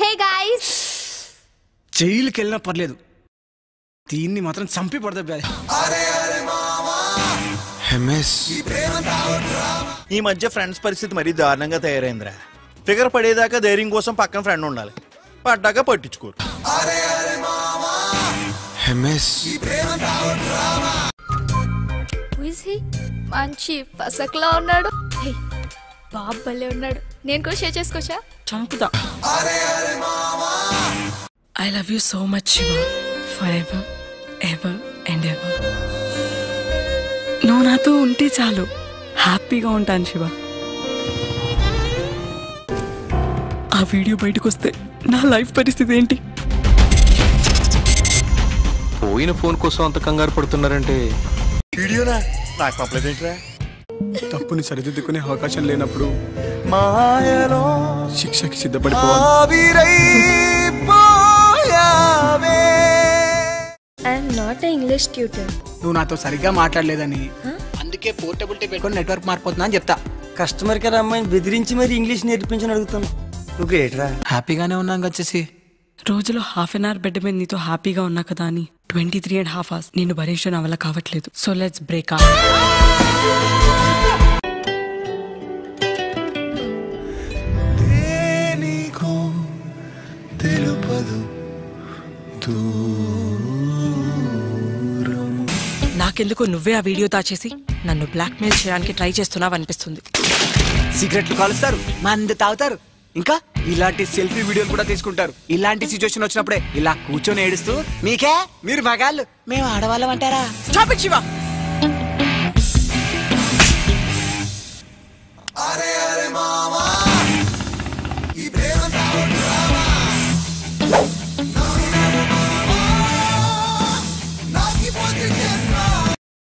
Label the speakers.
Speaker 1: hey guys
Speaker 2: జైలుకి వెళ్ళినా పర్లేదు దీన్ని మాత్రం చంపి పడతా
Speaker 3: ఎంఎస్
Speaker 4: ఈ మధ్య ఫ్రెండ్స్ పరిస్థితి మరీ దారుణంగా తయారైందిరా ఫిగర్ పడేదాకా ధైర్యం కోసం పక్కన ఫ్రెండ్ ఉండాలి పడ్డాక పట్టించుకోరు
Speaker 3: ఎంఎస్
Speaker 1: ఇస్ హీ మంచి పసక్లా ఉన్నాడు హే బాబ్ భలే ఉన్నాడు నేను కూడా షేర్ చేసుకోవచ్చా
Speaker 5: చంపుతా I love you so much Shiva for ever ever and ever నువ్వు నాతో ఉంటే చాలు హ్యాపీగా ఉంటాను శివ ఆ వీడియో బయటకు వస్తే నా లైఫ్ పరిస్థితి ఏంటి
Speaker 3: పోయిన ఫోన్ కోసం అంత కంగారు పడుతున్నారంటే
Speaker 4: వీడియోనా నాకు పంపలేదేంట్రా
Speaker 2: తప్పుని సరిదిద్దుకునే అవకాశం లేనప్పుడు
Speaker 4: మాయలో
Speaker 2: శిక్షకి సిద్ధపడిపోవాలి
Speaker 1: ఐఎమ్ నాట్ ఇంగ్లీష్ ట్యూటర్
Speaker 2: నువ్వు నాతో సరిగ్గా మాట్లాడలేదని అందుకే పోర్టబుల్ టేప్ పెట్టుకొని నెట్వర్క్ మారిపోతున్నా అని చెప్తా
Speaker 6: కస్టమర్ కేర్ అమ్మాయిని బెదిరించి మరి ఇంగ్లీష్ నేర్పించని అడుగుతాను నువ్వు గ్రేట్రా
Speaker 2: హ్యాపీగానే ఉన్నాం వచ్చేసి
Speaker 5: రోజులో హాఫ్ అన్ అవర్ బెడ్ మీద నీతో హ్యాపీగా ఉన్నా కదా అని twenty three and half hours నేను భరించడం నా వల్ల కావట్లేదు సో లెట్స్ బ్రేక్ అప్ నాకెందుకు నువ్వే ఆ వీడియో దాచేసి నన్ను బ్లాక్మెయిల్ చేయడానికి ట్రై చేస్తున్నావు అనిపిస్తుంది
Speaker 2: సిగరెట్లు కాలుస్తారు మందు తాగుతారు ఇంకా ఇలాంటి సెల్ఫీ వీడియోలు కూడా తీసుకుంటారు ఇలాంటి సిచ్యువేషన్ వచ్చినప్పుడే ఇలా కూర్చొని ఏడుస్తూ మీకే మీరు మగాళ్ళు మేము ఆడవాళ్ళం అంటారా
Speaker 5: Stop it, శివ